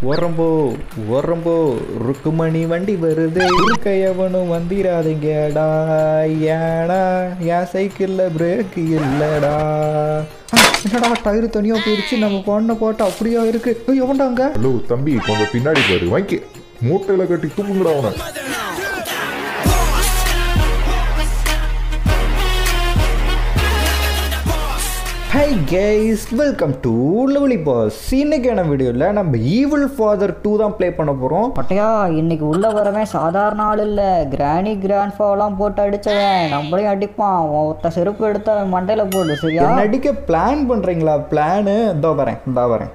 ஓரம்போ ஓரம்போ ருக்குமணி வண்டி வருது இருக்க எவனும் வந்திராதீங்கடா ஏடா என் சைக்கிளில் பிரேக் இல்லடா ஆ, என்னடா டயரு தனியாக போயிடுச்சு நம்ம பண்ண போட்டு அப்படியா இருக்கு ஐயோ, எவன்டாங்க ஹலோ தம்பி கொஞ்சம் பின்னாடி பாரு வாங்கி மூட்டையில கட்டி தூக்குங்கடா அவனை hi guys welcome to lovely boss இன்னைக்கான வீடியோவில் நம்ம ஈவில் ஃபாதர் டூ தான் ப்ளே பண்ண போகிறோம் பட்டையா இன்னைக்கு உள்ள வரவன் சாதாரண ஆள் இல்ல கிராணி கிராண்ட்ஃபாலாம் போட்டு அடிச்சவன் நம்மளையும் அடிப்பான் ஒருத்த செருப்பு எடுத்து அவன் மண்டையில போடு சரியா நடிக்க பிளான் பண்ணுறீங்களா பிளானு இதோ வரேன் இதோ வரேன்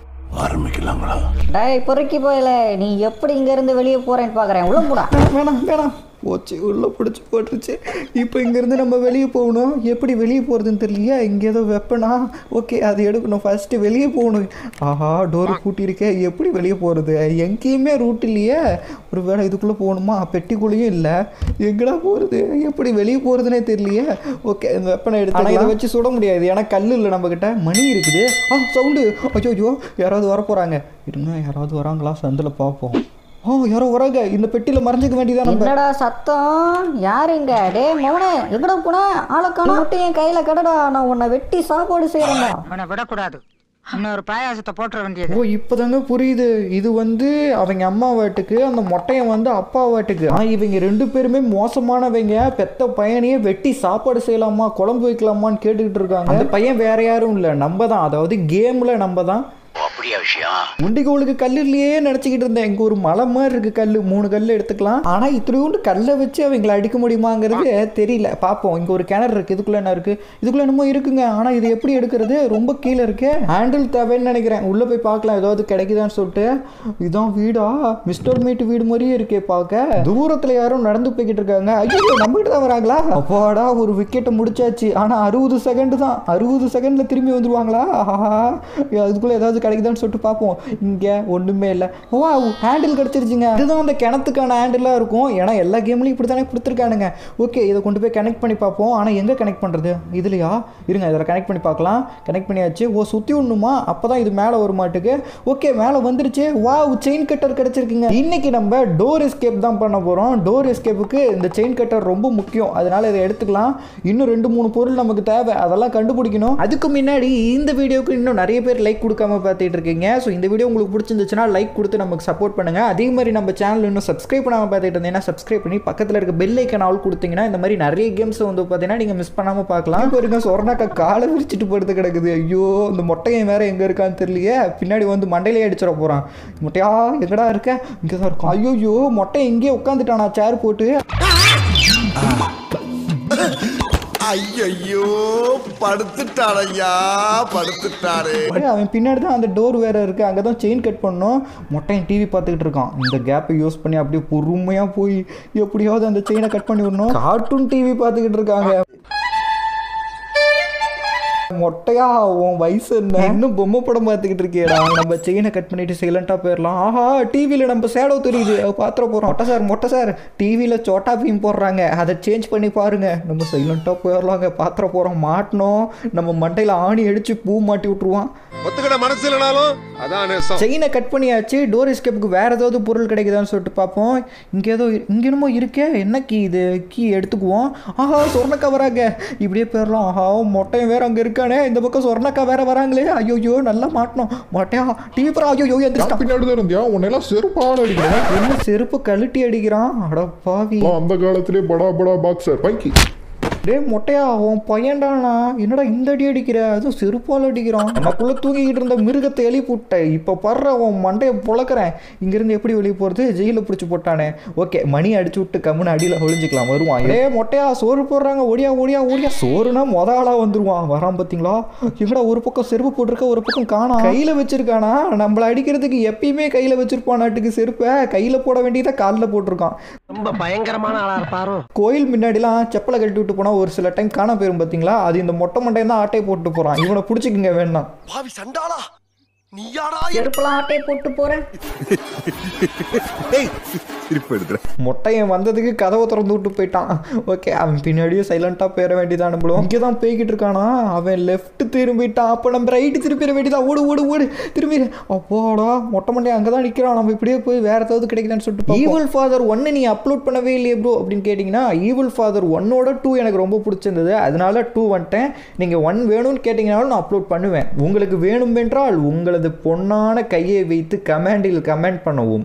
டேய் பொறுக்கி போயல நீ எப்படி இங்க இருந்து வெளியே போறேன்னு பாக்குறேன் உள்ள போடா வேணாம், வேணாம் வேணாம் போச்சு உள்ளே பிடிச்சி போட்டுருச்சு இப்போ இங்கேருந்து நம்ம வெளியே போகணும் எப்படி வெளியே போகிறதுன்னு தெரியலையா இங்கே ஏதோ வெப்பனா ஓகே அது எடுக்கணும் ஃபஸ்ட்டு வெளியே போகணும் ஆஹா டோர் பூட்டியிருக்கே எப்படி வெளியே போகிறது எங்கேயுமே ரூட் இல்லையே ஒரு வேளை இதுக்குள்ளே போகணுமா பெட்டிக்குள்ளேயும் இல்லை எங்கடா போகிறது எப்படி வெளியே போகிறதுனே தெரியலையே ஓகே இந்த வெப்பனை எடுத்து ஆனால் இதை வச்சு சுட முடியாது ஏன்னா கல் இல்லை நம்மக்கிட்ட மணி இருக்குது ஆ சவுண்டு ஐயோ ஐயோ யாராவது வர போகிறாங்க இருங்க யாராவது வராங்களா சந்தில் பார்ப்போம் ஓ யாரோ வராங்க இந்த பெட்டியில் மறைஞ்சிக்க வேண்டியதான் நம்ம என்னடா சத்தம் யாருங்க டேய் மௌனே எங்கடா போனா ஆளை காணோம் மட்டும் என் கையில கடடா நான் உன்னை வெட்டி சாப்பாடு செய்யறேன்டா அவனை விடக்கூடாது இன்னொரு பாயாசத்தை போட்டுற வேண்டியது ஓ இப்போதாங்க புரியுது இது வந்து அவங்க அம்மா வாட்டுக்கு அந்த மொட்டையன் வந்து அப்பா வாட்டுக்கு ஆ இவங்க ரெண்டு பேருமே மோசமானவங்க பெத்த பையனையே வெட்டி சாப்பாடு செய்யலாமா குழம்பு வைக்கலாமான்னு கேட்டுக்கிட்டு இருக்காங்க அந்த பையன் வேற யாரும் இல்லை நம்ம தான் அதாவது கேமில் நம்ம தான் முண்டிகோளுக்கு கல் இல்லையே நினச்சிக்கிட்டு இருந்தேன் இங்கே ஒரு மலை மாதிரி இருக்கு கல் மூணு கல் எடுத்துக்கலாம் ஆனால் இத்திரையோண்டு கல்லை வச்சு அவங்கள அடிக்க முடியுமாங்கிறது தெரியல பார்ப்போம் இங்கே ஒரு கிணறு இருக்கு இதுக்குள்ள என்ன இருக்கு இதுக்குள்ள என்னமோ இருக்குங்க ஆனால் இது எப்படி எடுக்கிறது ரொம்ப கீழே இருக்கு ஹேண்டில் தேவைன்னு நினைக்கிறேன் உள்ளே போய் பார்க்கலாம் ஏதாவது கிடைக்குதான்னு சொல்லிட்டு இதான் வீடா மிஸ்டர் மீட் வீடு மாதிரியே இருக்கே பார்க்க தூரத்தில் யாரும் நடந்து போய்கிட்டு இருக்காங்க ஐயோ நம்மகிட்ட தான் வராங்களா அப்பாடா ஒரு விக்கெட்டை முடிச்சாச்சு ஆனால் அறுபது செகண்ட் தான் அறுபது செகண்ட்ல திரும்பி வந்துருவாங்களா ஆஹா அதுக்குள்ள ஏதாவது கிடைக்குதான்னு சொல்லிட்டு பார்ப்போம் இங்கே ஒன்றுமே இல்லை ஓ ஹேண்டில் கிடச்சிருச்சுங்க இதுதான் அந்த கிணத்துக்கான ஹேண்டிலாக இருக்கும் ஏன்னா எல்லா கேம்லையும் இப்படி தானே கொடுத்துருக்கானுங்க ஓகே இதை கொண்டு போய் கனெக்ட் பண்ணி பார்ப்போம் ஆனால் எங்கே கனெக்ட் பண்ணுறது இதுலையா இருங்க இதில் கனெக்ட் பண்ணி பார்க்கலாம் கனெக்ட் பண்ணியாச்சு ஓ சுற்றி விடணுமா அப்போ தான் இது மேலே வர மாட்டுக்கு ஓகே மேலே வந்துருச்சு வா செயின் கட்டர் கிடச்சிருக்குங்க இன்னைக்கு நம்ம டோர் எஸ்கேப் தான் பண்ண போகிறோம் டோர் எஸ்கேப்புக்கு இந்த செயின் கட்டர் ரொம்ப முக்கியம் அதனால இதை எடுத்துக்கலாம் இன்னும் ரெண்டு மூணு பொருள் நமக்கு தேவை அதெல்லாம் கண்டுபிடிக்கணும் அதுக்கு முன்னாடி இந்த வீடியோக்கு இன்னும் நிறைய பேர் லைக் கொடுக்காம பார்த்துட்டு இருக்கீங்க ஸோ இந்த வீடியோ உங்களுக்கு பிடிச்சிருந்துச்சுன்னா லைக் கொடுத்து நமக்கு சப்போர்ட் பண்ணுங்க அதே மாதிரி நம்ம சேனல் இன்னும் சப்ஸ்கிரைப் பண்ணாமல் பார்த்துட்டு இருந்தீங்கன்னா சப்ஸ்கிரைப் பண்ணி பக்கத்தில் இருக்க பெல் ஐக்கன் ஆல் கொடுத்தீங்கன்னா இந்த மாதிரி நிறைய கேம்ஸ் வந்து பார்த்தீங்கன்னா நீங்கள் மிஸ் பண்ணாமல் பார்க்கலாம் இப்போ இருக்க சொர்ணாக்கா காலை விரிச்சிட்டு படுத்து கிடக்குது ஐயோ இந்த மொட்டையன் வேற எங்கே இருக்கான்னு தெரியலையே பின்னாடி வந்து மண்டையிலே அடிச்சிட போகிறான் மொட்டையா எங்கடா இருக்க இங்கே தான் இருக்கும் ஐயோ மொட்டை இங்கேயே உட்காந்துட்டானா சேர் போட்டு ஐயோ படுத்துட்டாரையா படுத்துட்டாரு ஏய், அவன் பின்னாடி தான் அந்த டோர் வேற இருக்கு அங்கே தான் செயின் கட் பண்ணோம் மொட்டையன் டிவி பார்த்துக்கிட்டு இருக்கான் இந்த கேப்பை யூஸ் பண்ணி அப்படியே பொறுமையாக போய் எப்படியாவது அந்த செயினை கட் பண்ணி விடணும் கார்ட்டூன் டிவி பார்த்துக்கிட்டு இருக்காங்க மொட்டையா உன் வயசு என்ன இன்னும் பொம்மை படம் பார்த்துக்கிட்டு இருக்கேடா நம்ம செயினை கட் பண்ணிட்டு சைலண்டா போயிடலாம் ஆஹா டிவியில் நம்ம சேடோ தெரியுது பாத்திர போகிறோம் மொட்டை சார் மொட்டை சார் டிவியில் சோட்டா பீம் போடுறாங்க அதை சேஞ்ச் பண்ணி பாருங்க நம்ம சைலண்டா போயிடலாங்க பாத்திர போகிறோம் மாட்டினோம் நம்ம மண்டையில் ஆணி அடிச்சு பூ மாட்டி விட்டுருவான் ஒத்துக்கிட மனசு இல்லைனாலும் அதான் நேசம் செயினை கட் பண்ணியாச்சு டோர் எஸ்கேப்புக்கு வேற ஏதாவது பொருள் கிடைக்குதான்னு சொல்லிட்டு பார்ப்போம் இங்கே ஏதோ இங்கே என்னமோ இருக்கே என்ன கீ இது கீ எடுத்துக்குவோம் ஆஹா சொர்ணக்கா வராங்க இப்படியே போயிடலாம் ஆஹா மொட்டையும் வேற அங்கே இருக்கானே இந்த பக்கம் சொர்ணக்கா வேற வராங்களே ஐயோ நல்லா மாட்டணும் மொட்டையா டிவி பரா ஐயோ நான் எந்திரிச்சிட்டான் பின்னாடி தான் இருந்தியா உன்னையெல்லாம் செருப்பான அடிக்கிறேன் என்ன செருப்பு கழட்டி அடிக்கிறான் அட பாவி நான் அந்த காலத்திலே படா படா பாக்ஸர் பைக்கி டேய் மொட்டையா உன் பையன்டானா என்னடா இந்த அடி அடிக்கிற அதுவும் செருப்பால் அடிக்கிறான் நமக்குள்ள தூங்கிக்கிட்டு இருந்த மிருகத்தை எழுப்பி விட்டேன் இப்போ படுற உன் மண்டையை புழக்கிறேன் இங்கிருந்து எப்படி வெளியே போகிறது ஜெயிலில் பிடிச்சி போட்டானே ஓகே மணி அடிச்சு விட்டு கம்முன்னு அடியில் ஒளிஞ்சிக்கலாம் வருவான் ஏ மொட்டையா சோறு போடுறாங்க ஓடியா ஓடியா ஓடியா சோறுனா மொத ஆளாக வந்துருவான் வரான் பார்த்தீங்களா எங்கடா ஒரு பக்கம் செருப்பு போட்டிருக்க ஒரு பக்கம் காணா கையில் வச்சிருக்கானா நம்மளை அடிக்கிறதுக்கு எப்பயுமே கையில் வச்சிருப்பான் நாட்டுக்கு செருப்பை கையில் போட வேண்டியதை காலில் போட்டிருக்கான் ரொம்ப பயங்கரமான ஆளா இருப்பாரோ கோயில் முன்னாடிலாம் செப்பலை கழட்டி விட்டு போனால் ஒரு சில டைம் காண போயிரும் பார்த்தீங்களா அது இந்த மொட்டை மண்டையன் தான் ஆட்டை போட்டு போகிறான் இவனை பிடிச்சிக்கங்க வேணாம் பாவி சண்டாளா நீயாடா செருப்புலாம் ஆட்டையை போட்டு போறேன் திருப்பி எடுக்கிறேன் மொட்டையன் வந்ததுக்கு கதவை திறந்து விட்டு போயிட்டான் ஓகே அவன் பின்னாடியே சைலண்டாக போயிட வேண்டியதான் நம்மளும் இங்கே தான் போய்கிட்டு இருக்கானா அவன் லெஃப்ட் திரும்பிட்டான் அப்போ நம்ம ரைட்டு திருப்பிட வேண்டியதான் ஓடு ஓடு ஓடு திரும்பி அப்போடா மொட்டை மண்டை அங்கே தான் நிற்கிறான் நம்ம இப்படியே போய் வேற ஏதாவது கிடைக்குதான்னு சொல்லிட்டு ஈவல் ஃபாதர் ஒன்று நீ அப்லோட் பண்ணவே இல்லையே ப்ரோ அப்படின்னு கேட்டிங்கன்னா ஈவல் ஃபாதர் ஒன்னோட டூ எனக்கு ரொம்ப பிடிச்சிருந்தது அதனால டூ வந்துட்டேன் நீங்கள் ஒன் வேணும்னு கேட்டிங்கனாலும் நான் அப்லோட் பண்ணுவேன் உங்களுக்கு வேணும் என்றால் உங்களது பொன்னான கையை வைத்து கமெண்டில் கமெண்ட் பண்ணவும்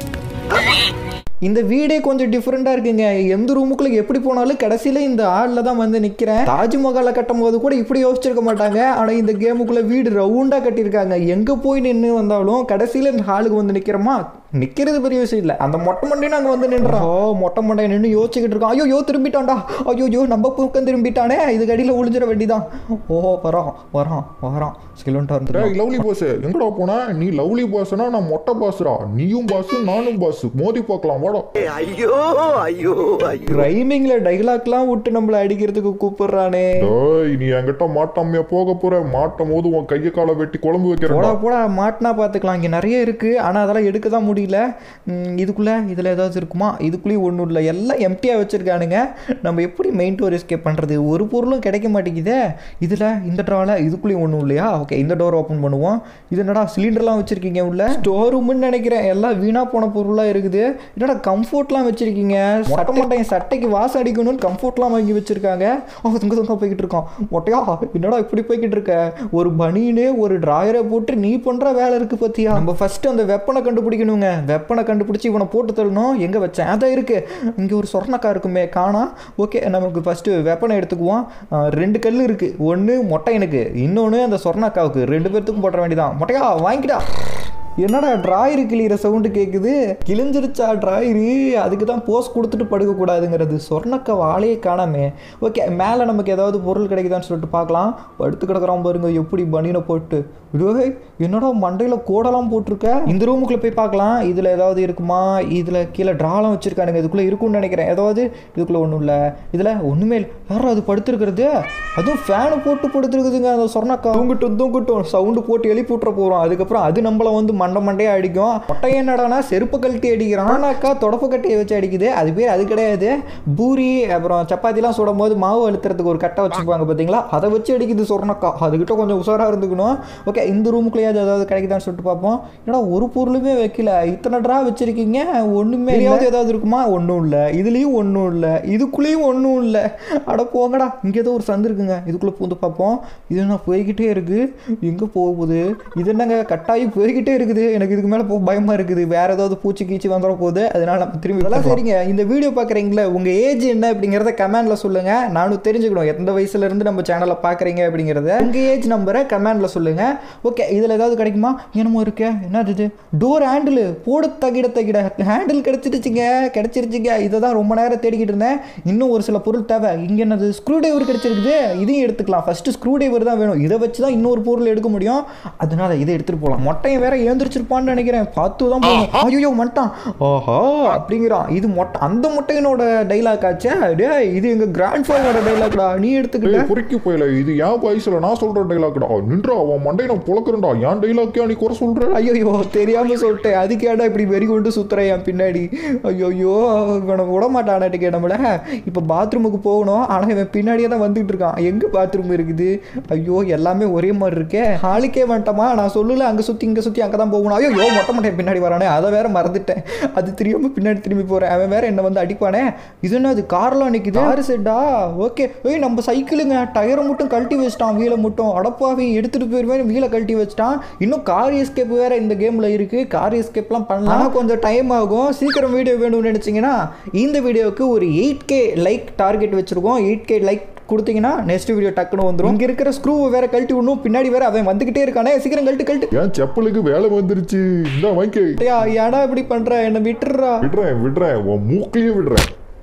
இந்த வீடே கொஞ்சம் டிஃப்ரெண்ட்டாக இருக்குங்க எந்த ரூமுக்குள்ள எப்படி போனாலும் கடைசியில் இந்த ஆளில் தான் வந்து நிற்கிறேன் தாஜ்மஹாலை கட்டும் போது கூட இப்படி யோசிச்சிருக்க மாட்டாங்க ஆனால் இந்த கேமுக்குள்ளே வீடு ரவுண்டாக கட்டியிருக்காங்க எங்கே போய் நின்று வந்தாலும் கடைசியில் இந்த ஹாலுக்கு வந்து நிற்கிறோமா நிற்கிறது பெரிய விஷயம் இல்லை அந்த மொட்டை மண்டையும் நாங்கள் வந்து நின்றோம் ஓ மொட்டை மண்டை நின்று யோசிச்சுக்கிட்டு இருக்கோம் ஐயோ யோ திரும்பிட்டான்டா ஐயோ யோ நம்ம பக்கம் திரும்பிட்டானே இதுக்கு அடியில் ஒளிஞ்சிட வேண்டிதான் ஓ வரோம் வரோம் வரோம் சிலண்டா இருந்து டேய் லவ்லி பாஸ் எங்கடா போன நீ லவ்லி பாஸ்னா நான் மொட்டை பாஸ்ரா நீயும் பாஸ் நானும் பாஸ் மோதி பார்க்கலாம் வாடா ஐயோ ஐயோ ஐயோ ரைமிங்ல டைலாக்லாம் விட்டு நம்மள அடிக்கிறதுக்கு கூப்பிடுறானே டேய் நீ என்கிட்ட மாட்டாமையா போக போற மாட்டும் போது உன் கையை காலை வெட்டி குழம்பு போடா வைக்கிறேன் போடா மாட்டினா பார்த்துக்கலாம் இங்கே நிறைய இருக்குது ஆனால் அதெல்லாம் எடுக்க தான் முடியல ம், இதுக்குள்ளே இதில் ஏதாவது இருக்குமா இதுக்குள்ளேயும் ஒன்றும் இல்லை எல்லாம் எம்டியாக வச்சுருக்கானுங்க நம்ம எப்படி மெயின் டோர் எஸ்கேப் பண்ணுறது ஒரு பொருளும் கிடைக்க மாட்டேங்குதே இதில் இந்த ட்ராவில் இதுக்குள்ளேயும் ஒன்றும் இல்லையா ஓகே இந்த டோர் ஓப்பன் பண்ணுவோம் இது என்னடா சிலிண்டர்லாம் வச்சுருக்கீங்க உள்ள ஸ்டோர் ரூம்னு நினைக்கிறேன் எல்லாம் வீணாக போன பொருளாக இருக்குது என்னடா கம்ஃபோர்ட்லாம் வச்சுருக்கீங்க சட்டை மட்டையன் சட்டைக்கு வாசம் அடிக்கணும்னு கம்ஃபோர்ட்லாம் வாங்கி வச்சுருக்காங்க அவன் துங்க துங்க போய்கிட்டு இருக்கான் மொட்டையா என்னடா இப்படி போய்கிட்டு இருக்க ஒரு பனியனே ஒரு டிராயரை போட்டு நீ பண்ணுற வேலை இருக்கு பார்த்தியா நம்ம ஃபர்ஸ்ட் அந்த வெப்பனை கண்டுபிடிக்கணுங்க வெப்பனை கண்டுபிடிச்சி இவனை போட்டு தள்ளணும் எங்கே வச்சேன் அதான் இருக்கு இங்கே ஒரு சொர்ணக்கா இருக்குமே காணா ஓகே நமக்கு ஃபஸ்ட்டு வெப்பனை எடுத்துக்குவோம் ஆ, ரெண்டு கல் இருக்கு ஒன்று மொட்டையனுக்கு இன்னொன்று அந்த சொர்ணக்காவுக்கு ரெண்டு பேர்த்துக்கும் போட வேண்டியதான் மொட்டையா வாங்கிடா என்னடா டிராயரு கிளியிற சவுண்டு கேட்குது கிழிஞ்சிருச்சா டிராயரு அதுக்கு தான் போஸ் கொடுத்துட்டு படுக்கக்கூடாதுங்கிறது சொர்ணக்க வாழையே காணாமே ஓகே மேலே நமக்கு ஏதாவது பொருள் கிடைக்குதான்னு சொல்லிட்டு பார்க்கலாம் படுத்து கிடக்குறான் பாருங்க எப்படி பனியனை போட்டு டேய் என்னடா மண்டையில் கோடெல்லாம் போட்டிருக்க இந்த ரூமுக்குள்ளே போய் பார்க்கலாம் இதில் ஏதாவது இருக்குமா இதில் கீழே ட்ராலாம் வச்சுருக்கானுங்க இதுக்குள்ளே இருக்கும்னு நினைக்கிறேன் ஏதாவது இதுக்குள்ளே ஒன்றும் இல்லை இதில் ஒன்றுமே இல்லை யாரும் அது படுத்துருக்கிறது அதுவும் ஃபேனு போட்டு படுத்துருக்குதுங்க அந்த சொர்ணக்கா தூங்கிட்டும் தூங்கிட்டும் சவுண்டு போட்டு எழுப்பி விட்ற போகிறோம் அதுக்கப்புறம் அது நம்மளை வந்து மண்டை மண்டையாக அடிக்கும் மொட்டை என்னடானா செருப்பு கழட்டி அடிக்கிறான் ஆனாக்கா தொடப்பு கட்டையை வச்சு அடிக்குது அது பேர் அது கிடையாது பூரி அப்புறம் சப்பாத்திலாம் சுடும் போது மாவு அழுத்துறதுக்கு ஒரு கட்டை வச்சுப்பாங்க பார்த்தீங்களா அதை வச்சு அடிக்குது சொர்ணக்கா அதுக்கிட்ட கொஞ்சம் உஷாராக இருந்துக்கணும் ஓகே இந்த ரூமுக்குள்ளேயாவது ஏதாவது கிடைக்குதான்னு சொல்லிட்டு பார்ப்போம் ஏன்னா ஒரு பொருளுமே வைக்கல இத்தனை ட்ரா வச்சிருக்கீங்க ஒன்றுமே தெரியாத ஏதாவது இருக்குமா ஒன்றும் இல்லை இதுலேயும் ஒன்றும் இல்லை இதுக்குள்ளேயும் ஒன்றும் இல்லை அட போங்கடா இங்கே ஏதோ ஒரு சந்து இருக்குங்க இதுக்குள்ளே பூந்து பார்ப்போம் இது என்ன போய்கிட்டே இருக்கு எங்கே போகுது இது என்னங்க கட்டாயி போய்கிட்டே இருக்குது எனக்கு இதுக்கு மேலே போக பயமாக இருக்குது வேற ஏதாவது பூச்சி கீச்சி வந்துட போகுது அதனால நம்ம திரும்பி இதெல்லாம் சரிங்க இந்த வீடியோ பார்க்குறீங்களா உங்கள் ஏஜ் என்ன அப்படிங்கிறத கமெண்ட்ல சொல்லுங்க நானும் தெரிஞ்சுக்கணும் எந்த வயசுல இருந்து நம்ம சேனலை பார்க்குறீங்க அப்படிங்கிறத உங்கள் ஏஜ் நம்பரை கமெண்ட்ல சொல்லுங்க ஓகே இதில் ஏதாவது கிடைக்குமா என்னமோ இருக்கே என்னது இது டோர் ஹேண்டில் போட தகிட தகிட ஹேண்டில் கிடைச்சிருச்சுங்க கிடைச்சிருச்சுங்க இதை தான் ரொம்ப நேரம் தேடிக்கிட்டு இருந்தேன் இன்னும் ஒரு சில பொருள் தேவை இங்கே என்னது ஸ்க்ரூ டிரைவர் கிடைச்சிருக்குது இதையும் எடுத்துக்கலாம் ஃபஸ்ட்டு ஸ்க்ரூ டிரைவர் தான் வேணும் இதை வச்சு தான் இன்னொரு பொருள் எடுக்க முடியும் அதனால இதை எடுத்துகிட்டு போகலாம் மொட்டையும் வேற ஏந்திரிச்சிருப்பான்னு நினைக்கிறேன் பார்த்து தான் போகணும் ஐயோ மட்டான் ஆஹா அப்படிங்கிறான் இது மொட்டை அந்த மொட்டையனோட டைலாக் ஆச்சே டேய் இது எங்கள் கிராண்ட் ஃபாதரோட டைலாக்டா நீ எடுத்துக்கிட்ட டேய் குறுக்கி போயில இது என் வயசுல நான் சொல்ற டைலாக்டா நின்றா அவன் மண்டை நான் புழக்கிறேன்டா என் டைலாக்கே நீ குறை சொல்ற ஐயோ தெரியாம சொல்லிட்டேன் அதுக்கேடா இப்படி வெறி கொண்டு சுத்துறேன் என் பின்னாடி ஐயோ இவனை விட மாட்டானாட்டுக்கே நம்மள இப்போ பாத்ரூமுக்கு போகணும் ஆனால் இவன் பின்னாடியே தான் வந்துகிட்டு இருக்கான் எங்கே பாத்ரூம் இருக்குது ஐயோ எல்லாமே ஒரே மாதிரி இருக்கே ஹாலுக்கே வந்துட்டோமா நான் சொல்லல அங்கே சுற்றி இங்கே சுற்றி அங்கே தான் போகணும் ஐயோ யோ மொட்டை மொட்டை பின்னாடி வரானே அதை வேற மறந்துட்டேன் அது தெரியாம பின்னாடி திரும்பி போகிறேன் அவன் வேற என்னை வந்து அடிப்பானே இது என்ன அது கார்லாம் நிற்குது கார் செட்டா ஓகே ஏய் நம்ம சைக்கிளுங்க டயரை மட்டும் கழட்டி வச்சிட்டான் வீலை மட்டும் அடப்பாவி எடுத்துட்டு போயிருவேன் வீலை கழட்டி வச்சிட்டான் இன்னும் கார் எஸ்கேப் வேற இந்த கேம்ல இருக்கு கார் எஸ்கேப்லாம் பண்ணலாம் ஆனா கொஞ்சம் டைம் ஆகும் சீக்கிரம் வீடியோ வேணும்னு நினைச்சீங்கன்னா இந்த வீடியோவுக்கு ஒரு எயிட் கே லைக் டார்கெட் வச்சிருக்கோம் எயிட் கே லைக் கொடுத்தீங்கன்னா நெக்ஸ்ட் வீடியோ டக்குன்னு வந்துடும் இங்க இருக்கிற ஸ்க்ரூவை வேற கழட்டி விடணும் பின்னாடி வேற அவன் வந்துகிட்டே இருக்கானே சீக்கிரம் கழட்டு கழட்டு என் செப்பலுக்கு வேலை வந்துருச்சு இந்த வாங்கி ஏடா, ஏன்டா இப்படி பண்ற என்ன விட்டுறா விடுறேன் விடுறேன் உன் மூக்கிலேயே விடுறேன்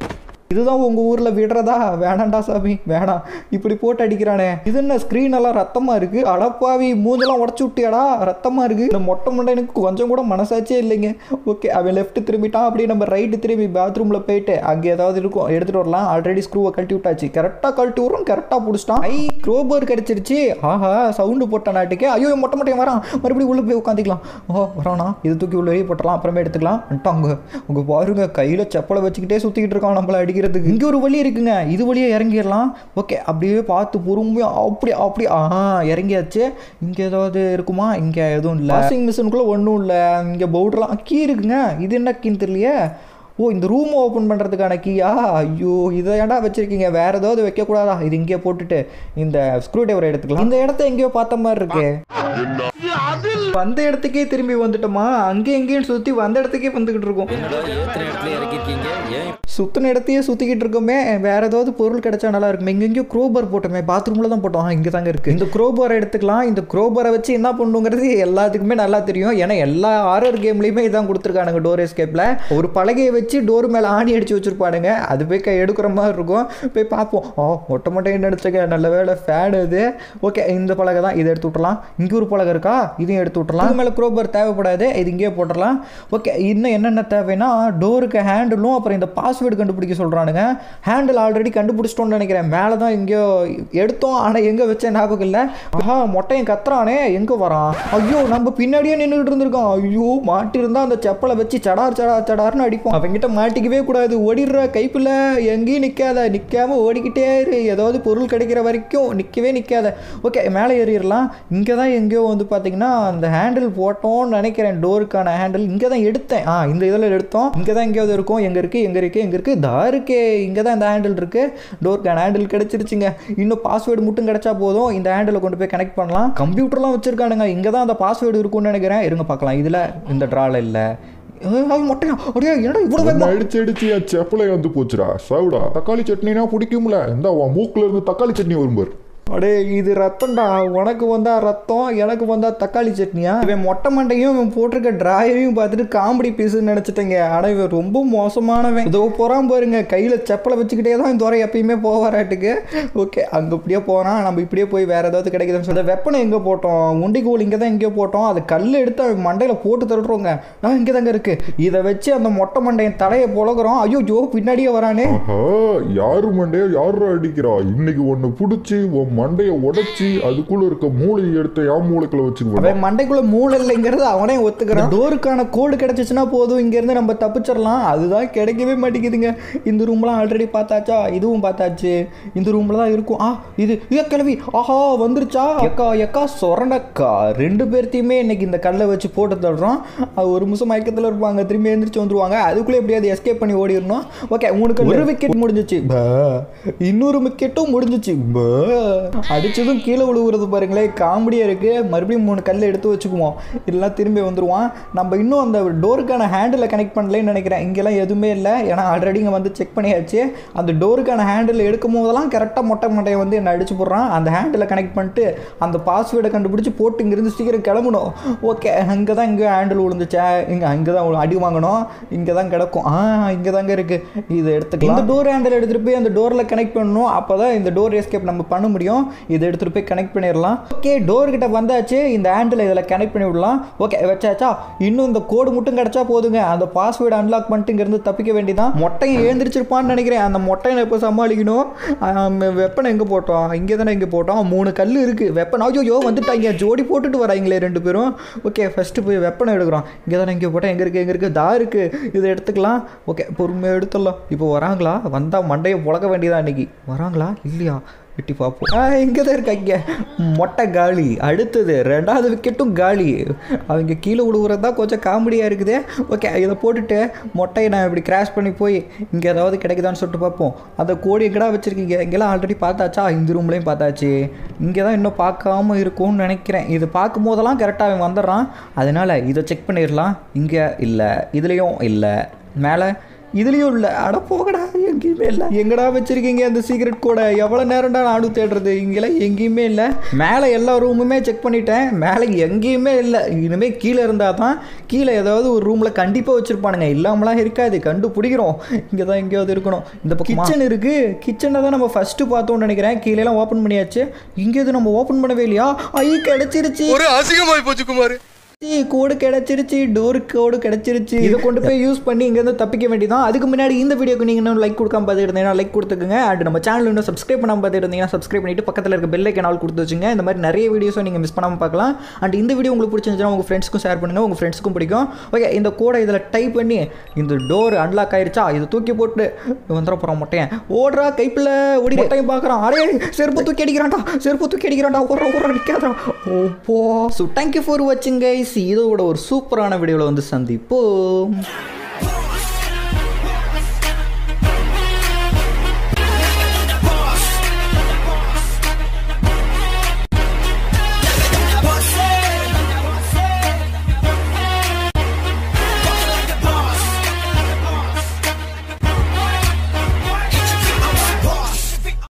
இதுதான் உங்க ஊர்ல விடுறதா வேணாண்டா சாமி வேணாம் இப்படி போட்டு அடிக்கிறானே இது என்ன ஸ்க்ரீன் எல்லாம் ரத்தமா இருக்கு அடப்பாவி மூஞ்செல்லாம் உடச்சு விட்டியாடா ரத்தமா இருக்கு இந்த மொட்டை மண்டை எனக்கு கொஞ்சம் கூட மனசாச்சே இல்லைங்க ஓகே அவன் லெஃப்ட் திரும்பிட்டான் அப்படியே நம்ம ரைட்டு திரும்பி பாத்ரூம்ல போயிட்டு அங்கே ஏதாவது இருக்கும் எடுத்துட்டு வரலாம் ஆல்ரெடி ஸ்க்ரூவை கழட்டி விட்டாச்சு கரெக்டாக கழட்டி விட்றோம் கரெக்டாக பிடிச்சிட்டான் ஐ க்ரோபர் கிடைச்சிருச்சு ஆஹா சவுண்டு போட்ட நாட்டுக்கு ஐயோ மொட்டை மொட்டையும் வரான் மறுபடியும் உள்ள போய் உட்காந்துக்கலாம் ஓ வரானா இது தூக்கி உள்ள வெளியே போட்டலாம் அப்புறமே எடுத்துக்கலாம் வந்துட்டாங்க உங்க பாருங்க கையில செப்பலை வச்சுக்கிட்டே சுத்திக்கிட்டு இருக்கான் நம்மள அடிக்கிறதுக்கு இங்க ஒரு வழி இருக்குங்க இது வழியே இறங்கிடலாம் ஓகே அப்படியே பார்த்து பொறுமையா அப்படி அப்படி ஆஹா இறங்கியாச்சு இங்க ஏதாவது இருக்குமா இங்க எதுவும் இல்லை வாஷிங் மிஷினுக்குள்ள ஒன்றும் இல்லை இங்க பவுடர்லாம் கீ இருக்குங்க இது என்ன கீன்னு தெரியலையே ஓ இந்த ரூம் ஓப்பன் பண்ணுறதுக்கான கீயா ஐயோ இதை ஏன்டா வச்சிருக்கீங்க வேற ஏதாவது வைக்கக்கூடாதா இது இங்கேயே போட்டுட்டு இந்த ஸ்க்ரூ டிரைவர் எடுத்துக்கலாம் இந்த இடத்த எங்கேயோ பார்த்த மாதிரி இருக்கு வந்த இடத்துக்கே திரும்பி வந்துட்டோமா அங்கே எங்கேயும் சுற்றி வந்த இடத்துக்கே வந்துக்கிட்டு இருக்கோம் சுத்தின இடத்தையே சுற்றிக்கிட்டு இருக்கோமே வேற ஏதாவது பொருள் கிடைச்சா நல்லா இருக்குமே இங்க எங்கேயோ க்ரோபர் போட்டோமே பாத்ரூமில் தான் போட்டோம் இங்கே தாங்க இருக்குது இந்த க்ரோபரை எடுத்துக்கலாம் இந்த க்ரோபரை வச்சு என்ன பண்ணுங்கிறது எல்லாத்துக்குமே நல்லா தெரியும் ஏன்னா எல்லா ஆரர் கேம்லேயுமே இதான் கொடுத்துருக்கானுங்க டோர் எஸ்கேப்பில் ஒரு பலகையை வச்சு டோர் மேலே ஆணி அடிச்சு வச்சிருப்பானுங்க அது போய் கை எடுக்கிற மாதிரி இருக்கும் போய் பார்ப்போம் ஓ மொட்டை மொட்டை என்ன எடுத்துக்க நல்ல வேலை ஃபேன் இது ஓகே இந்த பலகை தான் இதை எடுத்து விட்டுலாம் இங்கே ஒரு பலகை இருக்கா இதையும் எடுத்து விட்டுலாம் இது மேலே க்ரோபர் தேவைப்படாது இது இங்கேயே போட்டுடலாம் ஓகே இன்னும் என்னென்ன தேவைன்னா டோருக்கு ஹேண்டிலும் அப்புறம் இந்த பாஸ்வேர்டு கண்டுபிடிக்க சொல்கிறானுங்க ஹேண்டில் ஆல்ரெடி கண்டுபிடிச்சிட்டோம்னு நினைக்கிறேன் மேலே தான் எங்கேயோ எடுத்தோம் ஆனால் எங்கே வச்ச ஞாபகம் இல்லை ஆஹா மொட்டையன் கத்துறானே எங்கே வரான் ஐயோ நம்ம பின்னாடியே நின்றுட்டு இருந்திருக்கோம் ஐயோ மாட்டிருந்தா அந்த செப்பலை வச்சு சடார் சடார் சடார்னு அடிப்போம் அவங்கிட்ட மாட்டிக்கவே கூடாது ஓடிடுற கைப்பில் எங்கேயும் நிற்காத நிற்காம ஓடிக்கிட்டே இரு ஏதாவது பொருள் கிடைக்கிற வரைக்கும் நிற்கவே நிற்காத ஓகே மேலே ஏறிடலாம் இங்கே தான் எங்கேயோ வந்து பார்த்தீங்கன்னா அந்த ஹேண்டில் போட்டோம்னு நினைக்கிறேன் டோருக்கான ஹேண்டில் இங்கே தான் எடுத்தேன் ஆ இந்த இதில் எடுத்தோம் இங்கே தான் எங்கேயாவது இருக்கும் எங்கே இருக்குது எங்கே இருக்குது எங்கே இருக்குது தா இருக்கே இங்கே தான் இந்த ஹேண்டில் இருக்குது டோருக்கான ஹேண்டில் கிடச்சிருச்சுங்க இன்னும் பாஸ்வேர்டு மட்டும் கிடைச்சா போதும் இந்த ஹேண்டில் கொண்டு போய் கனெக்ட் பண்ணலாம் கம்ப்யூட்டர்லாம் வச்சுருக்கானுங்க இங்கே தான் அந்த பாஸ்வேர்டு இருக்கும்னு நினைக்கிறேன் இருங்க பார்க்கலாம் இதில் இந்த ட்ரால இல்லை மொட்டையா அப்படியே என்னடா இவ்வளோ உன்னை வேகமா அடிச்சு அடிச்சு என் செப்பலை வந்து போச்சுடா சாவுடா தக்காளி சட்னினா பிடிக்கும்ல இந்த உன் மூக்குல இருந்து தக்காளி சட்னி வரும் பாரு அடே இது ரத்தம்டா உனக்கு வந்தா ரத்தம் எனக்கு வந்தா தக்காளி சட்னியா இவன் மொட்டை மண்டையும் இவன் போட்டிருக்க டிராயரையும் பார்த்துட்டு காமெடி பீஸுன்னு நினச்சிட்டேங்க ஆனால் இவன் ரொம்ப மோசமானவன் இதோ போகிறான் பாருங்க கையில் செப்பலை வச்சுக்கிட்டே தான் இந்த துறை எப்பயுமே போவாராட்டுக்கு ஓகே அங்கே இப்படியே போகிறான் நம்ம இப்படியே போய் வேற ஏதாவது கிடைக்குதுன்னு சொல்லி வெப்பனை எங்கே போட்டோம் உண்டிகோல் இங்கே தான் எங்கேயோ போட்டோம் அது கல் எடுத்து அவன் மண்டையில் போட்டு தள்ளுறோங்க நான் இங்கே தாங்க இருக்கு இதை வச்சு அந்த மொட்டை மண்டையன் தலையை புழகுறோம் ஐயோ ஜோ பின்னாடியே வரானே ஆஹா யாரு மண்டைய யாரு அடிக்கிறா இன்னைக்கு ஒன்னு புடிச்சு உன் மண்டைய உடைச்சி அதுக்குள்ள இருக்க மூளையை எடுத்து என் மூளைக்குள்ள வச்சுக்குவேன் அவன் மண்டைக்குள்ள மூளை இல்லைங்கிறது அவனே ஒத்துக்கிறான் டோருக்கான கோடு கிடைச்சிச்சுன்னா போதும் இங்க இருந்து நம்ம தப்பிச்சிடலாம் அதுதான் கிடைக்கவே மாட்டேங்குதுங்க இந்த ரூம்லாம் ஆல்ரெடி பார்த்தாச்சா இதுவும் பார்த்தாச்சு இந்த ரூம்ல தான் இருக்கும் ஆ இது ஏ கிளவி ஆஹா வந்துருச்சா எக்கா எக்கா சொரணக்கா ரெண்டு பேர்த்தையுமே இன்னைக்கு இந்த கல்லை வச்சு போட்டு தள்ளுறோம் அது ஒரு நிமிஷம் மயக்கத்தில் இருப்பாங்க திரும்பி எழுந்திரிச்சு வந்துருவாங்க அதுக்குள்ளே எப்படியாவது எஸ்கேப் பண்ணி ஓடிடணும் ஓகே உனக்கு ஒரு விக்கெட் முடிஞ்சிச்சு பா. இன்னொரு விக்கெட்டும் முடிஞ்சிச்சு பா. அடிச்சதும் கீழே விழுவுறது பாருங்களேன் காமெடியாக இருக்கு மறுபடியும் மூணு கல்லை எடுத்து வச்சுக்குவோம் இதெல்லாம் திரும்பி வந்துருவான் நம்ம இன்னும் அந்த டோருக்கான ஹேண்டில் கனெக்ட் பண்ணலன்னு நினைக்கிறேன் இங்கெல்லாம் எதுவுமே இல்லை ஏன்னா ஆல்ரெடி இங்கே வந்து செக் பண்ணியாச்சு அந்த டோருக்கான ஹேண்டில் எடுக்கும் போதெல்லாம் கரெக்டாக மொட்டை மட்டையை வந்து என்ன அடிச்சு போடுறான் அந்த ஹேண்டில் கனெக்ட் பண்ணிட்டு அந்த பாஸ்வேர்டை கண்டுபிடிச்சி போட்டு இங்கிருந்து சீக்கிரம் கிளம்பணும் ஓகே அங்கே தான் இங்கே ஹேண்டில் விழுந்துச்சா இங்கே அங்கே தான் அடி வாங்கணும் இங்கே தான் கிடக்கும் ஆ இங்கே தாங்க இருக்குது இதை எடுத்துக்கலாம் இந்த டோர் ஹேண்டில் எடுத்துகிட்டு போய் அந்த டோரில் கனெக்ட் பண்ணணும் அப்போ தான் இந்த டோர் எஸ்கேப் நம்ம பண்ண முடியும் இதை எடுத்துகிட்டு போய் கனெக்ட் பண்ணிடலாம் ஓகே டோர் கிட்ட வந்தாச்சு இந்த ஹேண்டில் இதில் கனெக்ட் பண்ணி விடலாம் ஓகே வச்சாச்சா இன்னும் இந்த கோடு மட்டும் கிடைச்சா போதுங்க அந்த பாஸ்வேர்டு அன்லாக் பண்ணிட்டு இங்கேருந்து தப்பிக்க வேண்டியதான் மொட்டையை எழுந்திரிச்சிருப்பான்னு நினைக்கிறேன் அந்த மொட்டையை இப்போ சமாளிக்கணும் ஆம், வெப்பனை எங்கே போட்டோம் இங்கே தானே இங்கே போட்டோம் மூணு கல் இருக்குது வெப்பன் ஐயோ வந்துட்டாங்க ஜோடி போட்டுட்டு வராங்களே ரெண்டு பேரும் ஓகே ஃபஸ்ட்டு போய் வெப்பனை எடுக்கிறோம் இங்கே தானே இங்கே போட்டோம் எங்கே இருக்குது எங்கே இருக்குது தா இருக்குது இதை எடுத்துக்கலாம் ஓகே பொறுமையாக எடுத்துடலாம் இப்போ வராங்களா வந்தால் மண்டையை புழக்க வேண்டியதா இன்னைக்கு வராங்களா இல்லையா வெட்டி பார்ப்போம் ஆ இங்கே தான் இருக்காங்க மொட்டை காலி அடுத்தது ரெண்டாவது விக்கெட்டும் காலி அவங்க கீழே விழுவுறது தான் கொஞ்சம் காமெடியாக இருக்குது ஓகே இதை போட்டுட்டு மொட்டையை நான் இப்படி கிராஷ் பண்ணி போய் இங்கே ஏதாவது கிடைக்குதான்னு சொல்லிட்டு பார்ப்போம் அந்த கோடி எங்கடா வச்சுருக்கீங்க இங்கெல்லாம் ஆல்ரெடி பார்த்தாச்சா இந்த ரூம்லேயும் பார்த்தாச்சு இங்கே தான் இன்னும் பார்க்காம இருக்கும்னு நினைக்கிறேன் இது பார்க்கும் போதெல்லாம் கரெக்டாக அவன் வந்துடுறான் அதனால் இதை செக் பண்ணிடலாம் இங்கே இல்லை இதுலேயும் இல்லை மேலே இதுலேயும் இல்லை அட போகடா எங்க எங்கேயுமே இல்லை எங்கடா வச்சிருக்கீங்க அந்த சீக்ரெட் கோடை எவ்வளோ நேரம்டா நானும் தேடுறது இங்கெல்லாம் எங்கேயுமே இல்லை மேலே எல்லா ரூமுமே செக் பண்ணிட்டேன் மேலே எங்கேயுமே இல்லை இனிமேல் கீழே இருந்தால் தான் கீழே ஏதாவது ஒரு ரூமில் கண்டிப்பாக வச்சுருப்பானுங்க இல்லாமலாம் இருக்காது கண்டுபிடிக்கிறோம் இங்கே தான் எங்கேயாவது இருக்கணும் இந்த கிச்சன் இருக்கு கிச்சனை தான் நம்ம ஃபஸ்ட்டு பார்த்தோம்னு நினைக்கிறேன் கீழேலாம் ஓப்பன் பண்ணியாச்சு இங்கே எதுவும் நம்ம ஓப்பன் பண்ணவே இல்லையா ஐ கிடைச்சிருச்சு ஒரு அசிங்கமாய் போச்சு குமார் கோடு கிடைச்சிருச்சு டோர் கோடு கிடைச்சிருச்சு இதை கொண்டு போய் யூஸ் பண்ணி இங்கேருந்து தப்பிக்க வேண்டியதான் அதுக்கு முன்னாடி இந்த வீடியோக்கு நீங்கள் இன்னும் லைக் கொடுக்காம பார்த்துட்டு இருந்தீங்கன்னா லைக் கொடுத்துக்குங்க அண்ட் நம்ம சேனல் இன்னும் சப்ஸ்கிரைப் பண்ணாமல் பார்த்துட்டு இருந்தீங்கன்னா சப்ஸ்கிரைப் பண்ணிட்டு பக்கத்தில் இருக்க பெல் ஐக்கனால் கொடுத்து வச்சுங்க இந்த மாதிரி நிறைய வீடியோஸும் நீங்கள் மிஸ் பண்ணாமல் பார்க்கலாம் அண்ட் இந்த வீடியோ உங்களுக்கு பிடிச்சிருந்துச்சுன்னா உங்கள் ஃப்ரெண்ட்ஸ்க்கும் ஷேர் பண்ணுங்கள் உங்கள் ஃப்ரெண்ட்ஸ்க்கும் பிடிக்கும் ஓகே இந்த கோடை இதில் டைப் பண்ணி இந்த டோர் அன்லாக் ஆயிருச்சா இது தூக்கி போட்டு வந்துட போகிறோம் மொட்டையன் ஓடுறா கைப்பில் ஓடி மொட்டையும் பார்க்குறான் அரே செருப்பு தூக்கி அடிக்கிறான்டா செருப்பு தூக்கி அடிக்கிறான்டா ஓடுற ஓடுற நிற்காதான் ஓப்போ ஸோ தேங்க்யூ ஃபார் வாட்சிங் கைஸ் இதோட ஒரு சூப்பரான வீடியோவில் வந்து சந்திப்போம்